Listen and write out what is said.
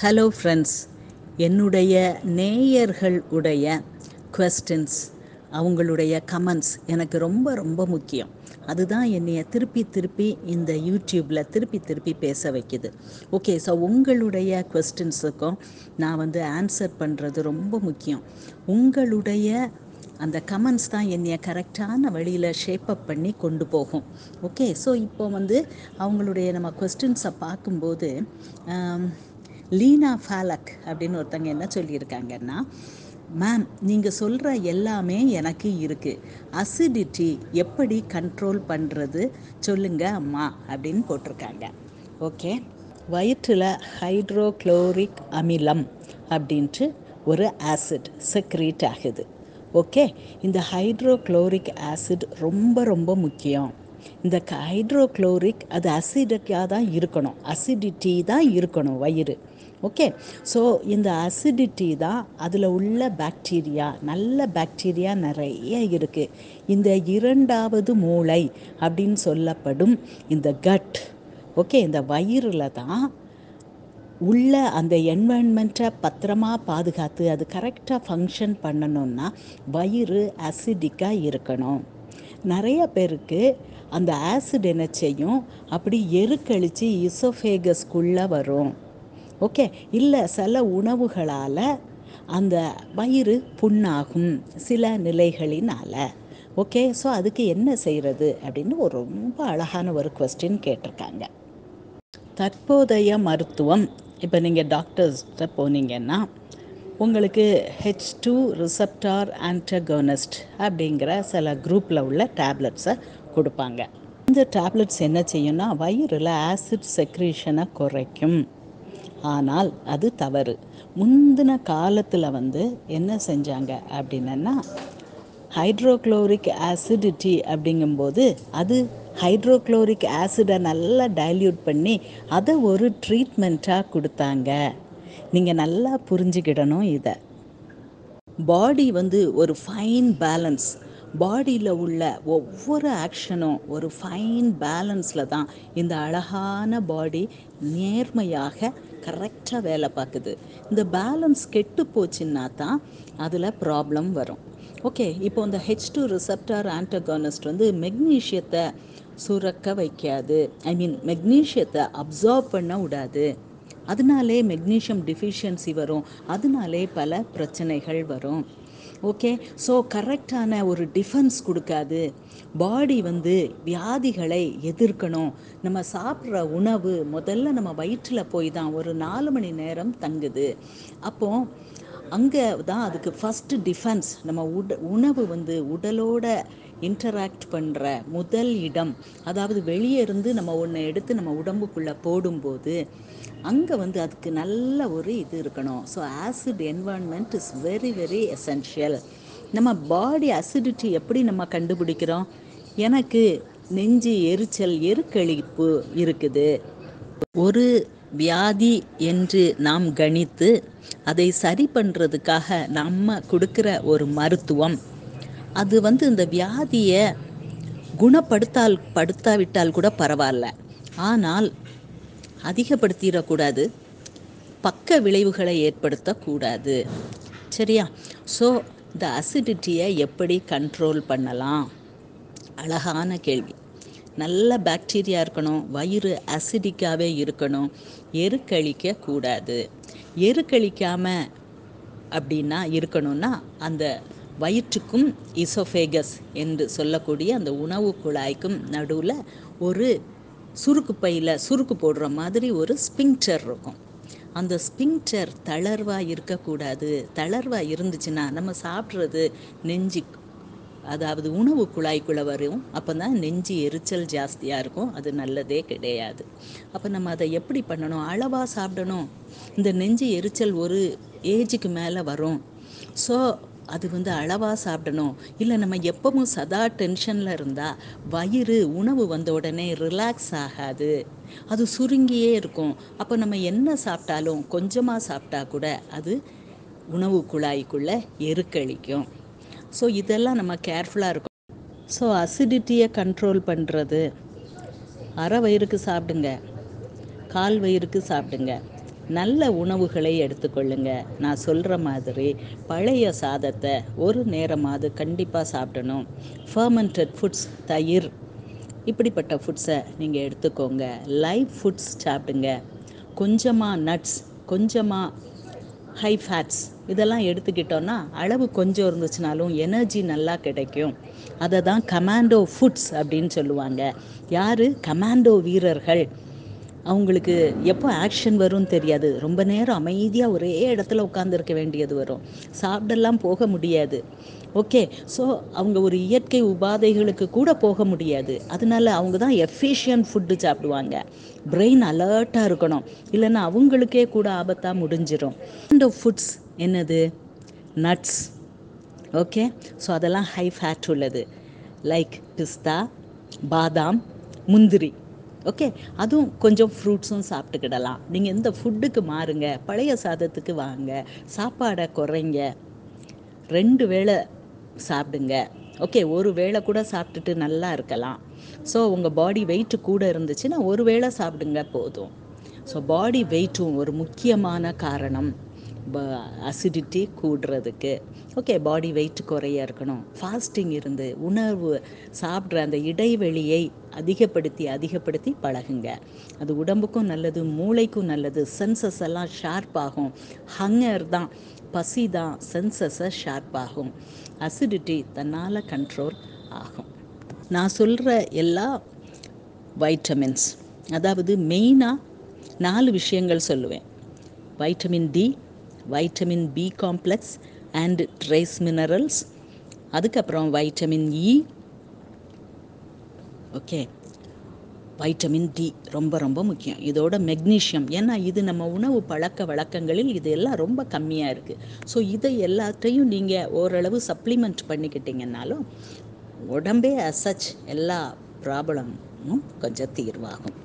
hello friends என்னுடைய நேயர்கள் உடைய கொஸ்டின்ஸ் அவங்களுடைய கமெண்ட்ஸ் எனக்கு ரொம்ப ரொம்ப முக்கியம் அதுதான் என்னைய திருப்பி திருப்பி இந்த யூடியூப்பில் திருப்பி திருப்பி பேச வைக்குது ஓகே ஸோ உங்களுடைய கொஸ்டின்ஸுக்கும் நான் வந்து ஆன்சர் பண்ணுறது ரொம்ப முக்கியம் உங்களுடைய அந்த கமெண்ட்ஸ் தான் என்னைய கரெக்டான வழியில் ஷேப் அப் பண்ணி கொண்டு போகும் ஓகே ஸோ இப்போ வந்து அவங்களுடைய நம்ம கொஸ்டின்ஸை பார்க்கும்போது ஆம், லீனா ஃபாலக் அப்படின்னு ஒருத்தங்க என்ன சொல்லியிருக்காங்கன்னா மேம் நீங்கள் சொல்கிற எல்லாமே எனக்கு இருக்குது அசிடிட்டி எப்படி கண்ட்ரோல் பண்ணுறது சொல்லுங்க அம்மா அப்படின்னு போட்டிருக்காங்க ஓகே வயிற்றில் ஹைட்ரோக்ளோரிக் அமிலம் அப்படின்ட்டு ஒரு ஆசிட் செக்ரீட் ஆகுது ஓகே இந்த ஹைட்ரோக்ளோரிக் ஆசிட் ரொம்ப ரொம்ப முக்கியம் இந்த ஹைட்ரோக்ளோரிக் அது அசிடிக்காக தான் இருக்கணும் அசிடிட்டி தான் இருக்கணும் வயிறு ஓகே ஸோ இந்த அசிடிட்டி தான் அதில் உள்ள பாக்டீரியா நல்ல பாக்டீரியா நிறைய இருக்குது இந்த இரண்டாவது மூளை அப்படின்னு சொல்லப்படும் இந்த கட் ஓகே இந்த வயிறில் தான் உள்ள அந்த என்வாயன்மெண்ட்டை பத்திரமா பாதுகாத்து அது கரெக்டாக ஃபங்க்ஷன் பண்ணணும்னா வயிறு அசிடிக்காக இருக்கணும் நிறைய பேருக்கு அந்த ஆசிட் என்ன செய்யும் அப்படி எருக்கழிச்சு இசோஃபேகஸ்குள்ளே வரும் ஓகே இல்லை சில உணவுகளால் அந்த வயிறு புண்ணாகும் சில நிலைகளினால் ஓகே ஸோ அதுக்கு என்ன செய்கிறது அப்படின்னு ஒரு ரொம்ப அழகான ஒரு கொஸ்டின் கேட்டிருக்காங்க தற்போதைய மருத்துவம் இப்போ நீங்கள் டாக்டர்ஸ்கிட்ட போனீங்கன்னா உங்களுக்கு ஹெச் டூ ரிசப்டார் ஆன்டகோனிஸ்ட் அப்படிங்கிற சில குரூப்பில் உள்ள டேப்லெட்ஸை கொடுப்பாங்க இந்த டேப்லெட்ஸ் என்ன செய்யும்னா வயிறில் ஆசிட் செக்ரீஷனை குறைக்கும் ஆனால் அது தவறு முந்தின காலத்தில் வந்து என்ன செஞ்சாங்க அப்படின்னா ஹைட்ரோக்ளோரிக் ஆசிடிட்டி அப்படிங்கும்போது அது ஹைட்ரோக்ளோரிக் ஆசிடை நல்லா டைல்யூட் பண்ணி அதை ஒரு ட்ரீட்மெண்ட்டாக கொடுத்தாங்க நீங்கள் நல்லா புரிஞ்சுக்கிடணும் இதை பாடி வந்து ஒரு ஃபைன் பேலன்ஸ் பாடியில் உள்ள ஒவ்வொரு ஆக்ஷனும் ஒரு ஃபைன் பேலன்ஸில் தான் இந்த அழகான பாடி நேர்மையாக கரெக்டாக வேலை பார்க்குது இந்த பேலன்ஸ் கெட்டு போச்சுன்னா தான் அதில் ப்ராப்ளம் வரும் ஓகே இப்போ இந்த ஹெச் டூ ரிசப்டார் ஆன்டகானிஸ்ட் வந்து மெக்னீஷியத்தை சுரக்க வைக்காது ஐ மீன் மெக்னீஷியத்தை அப்சார்ப் பண்ண விடாது அதனாலே மெக்னீஷியம் டிஃபிஷியன்சி வரும் அதனாலே பல பிரச்சனைகள் வரும் ஓகே ஸோ கரெக்டான ஒரு டிஃபென்ஸ் கொடுக்காது பாடி வந்து வியாதிகளை எதிர்க்கணும் நம்ம சாப்பிட்ற உணவு முதல்ல நம்ம வயிற்றில் போய் தான் ஒரு நாலு மணி நேரம் தங்குது அப்போது அங்கே தான் அதுக்கு ஃபஸ்ட்டு டிஃபென்ஸ் நம்ம உட உணவு வந்து உடலோட இன்டராக்ட் பண்ணுற முதல் இடம் அதாவது வெளியே இருந்து நம்ம ஒன்றை எடுத்து நம்ம உடம்புக்குள்ளே போடும்போது அங்கே வந்து அதுக்கு நல்ல ஒரு இது இருக்கணும் so acid environment is very very essential நம்ம பாடி அசிடிட்டி எப்படி நம்ம கண்டுபிடிக்கிறோம் எனக்கு நெஞ்சு எரிச்சல் எருக்களிப்பு இருக்குது ஒரு வியாதி என்று நாம் கணித்து அதை சரி பண்ணுறதுக்காக நம்ம கொடுக்குற ஒரு மருத்துவம் அது வந்து இந்த வியாதியை குணப்படுத்தால் படுத்தாவிட்டால் கூட பரவாயில்ல ஆனால் அதிகப்படுத்திடக்கூடாது பக்க விளைவுகளை ஏற்படுத்தக்கூடாது சரியா ஸோ இந்த அசிடிட்டியை எப்படி கண்ட்ரோல் பண்ணலாம் அழகான கேள்வி நல்ல பாக்டீரியா இருக்கணும் வயிறு அசிடிக்காகவே இருக்கணும் எருக்கழிக்க கூடாது எருக்கழிக்காமல் அப்படின்னா இருக்கணும்னா அந்த வயிற்றுக்கும் இசோஃபேகஸ் என்று சொல்லக்கூடிய அந்த உணவு குழாய்க்கும் நடுவில் ஒரு சுருக்கு பையில் சுருக்கு போடுற மாதிரி ஒரு ஸ்பிங்டர் இருக்கும் அந்த ஸ்பிங்டர் தளர்வாக இருக்கக்கூடாது தளர்வாக இருந்துச்சுன்னா நம்ம சாப்பிட்றது நெஞ்சு அதாவது உணவு குழாய்க்குள்ளே வரும் அப்போ தான் நெஞ்சு எரிச்சல் ஜாஸ்தியாக இருக்கும் அது நல்லதே கிடையாது அப்போ நம்ம அதை எப்படி பண்ணணும் அளவாக சாப்பிடணும் இந்த நெஞ்சு எரிச்சல் ஒரு ஏஜுக்கு மேலே வரும் ஸோ அது வந்து அளவாக சாப்பிடணும் இல்லை நம்ம எப்பவும் சதா டென்ஷனில் இருந்தால் வயிறு உணவு வந்த உடனே ரிலாக்ஸ் ஆகாது அது சுருங்கியே இருக்கும் அப்போ நம்ம என்ன சாப்பிட்டாலும் கொஞ்சமாக சாப்பிட்டா கூட அது உணவு குழாய்க்குள்ளே எருக்களிக்கும் ஸோ இதெல்லாம் நம்ம கேர்ஃபுல்லாக இருக்கும் ஸோ அசிடிட்டியை கண்ட்ரோல் பண்ணுறது அரை வயிறுக்கு சாப்பிடுங்க கால் வயிறுக்கு சாப்பிடுங்க நல்ல உணவுகளை எடுத்துக்கொள்ளுங்க நான் சொல்கிற மாதிரி பழைய சாதத்தை ஒரு நேரமாவது கண்டிப்பாக சாப்பிடணும் ஃபர்மெண்டட் ஃபுட்ஸ் தயிர் இப்படிப்பட்ட ஃபுட்ஸை நீங்கள் எடுத்துக்கோங்க லைவ் ஃபுட்ஸ் சாப்பிடுங்க கொஞ்சமாக நட்ஸ் கொஞ்சமாக ஹை ஃபேட்ஸ் இதெல்லாம் எடுத்துக்கிட்டோன்னா அளவு கொஞ்சம் இருந்துச்சுனாலும் எனர்ஜி நல்லா கிடைக்கும் அதை தான் கமாண்டோ ஃபுட்ஸ் அப்படின்னு சொல்லுவாங்க யார் கமாண்டோ வீரர்கள் அவங்களுக்கு எப்போ ஆக்ஷன் வரும்னு தெரியாது ரொம்ப நேரம் அமைதியாக ஒரே இடத்துல உட்காந்துருக்க வேண்டியது வரும் சாப்பிடலாம் போக முடியாது ஓகே ஸோ அவங்க ஒரு இயற்கை உபாதைகளுக்கு கூட போக முடியாது அதனால அவங்க தான் எஃபிஷியன்ட் ஃபுட்டு சாப்பிடுவாங்க பிரெயின் அலர்ட்டாக இருக்கணும் இல்லைன்னா அவங்களுக்கே கூட ஆபத்தாக முடிஞ்சிடும் அண்ட் ஃபுட்ஸ் என்னது நட்ஸ் ஓகே ஸோ அதெல்லாம் ஹை ஃபேட் உள்ளது லைக் பிஸ்தா பாதாம் முந்திரி ஓகே அதுவும் கொஞ்சம் ஃப்ரூட்ஸும் சாப்பிட்டுக்கிடலாம் நீங்கள் இந்த ஃபுட்டுக்கு மாறுங்க பழைய சாதத்துக்கு வாங்க சாப்பாடை குறைங்க ரெண்டு வேளை சாப்பிடுங்க ஓகே ஒரு வேளை கூட சாப்பிட்டுட்டு நல்லா இருக்கலாம் ஸோ உங்கள் பாடி வெயிட் கூட இருந்துச்சுன்னா ஒரு வேளை சாப்பிடுங்க போதும் ஸோ பாடி வெயிட்டும் ஒரு முக்கியமான காரணம் அசிடிட்டி கூடுறதுக்கு ஓகே பாடி வெயிட் குறைய இருக்கணும் ஃபாஸ்டிங் இருந்து உணர்வு சாப்பிட்ற அந்த இடைவெளியை அதிகப்படுத்தி அதிகப்படுத்தி பழகுங்க அது உடம்புக்கும் நல்லது மூளைக்கும் நல்லது சென்சஸ் எல்லாம் ஷார்ப் ஆகும் ஹங்கர் தான் பசி தான் சென்சஸை ஷார்ப் ஆகும் அசிடிட்டி தன்னால் கண்ட்ரோல் ஆகும் நான் சொல்கிற எல்லா வைட்டமின்ஸ் அதாவது மெயினாக நாலு விஷயங்கள் சொல்லுவேன் vitamin D vitamin B complex and trace minerals அதுக்கப்புறம் vitamin E okay vitamin D ரொம்ப ரொம்ப முக்கியம் இதோட மெக்னீஷியம் ஏன்னா இது நம்ம உணவு பழக்க வழக்கங்களில் இது எல்லாம் ரொம்ப கம்மியாக இருக்குது ஸோ இதை எல்லாத்தையும் நீங்கள் ஓரளவு சப்ளிமெண்ட் பண்ணிக்கிட்டீங்கன்னாலும் உடம்பே அசச் எல்லா ப்ராப்ளமும் கொஞ்சம் தீர்வாகும்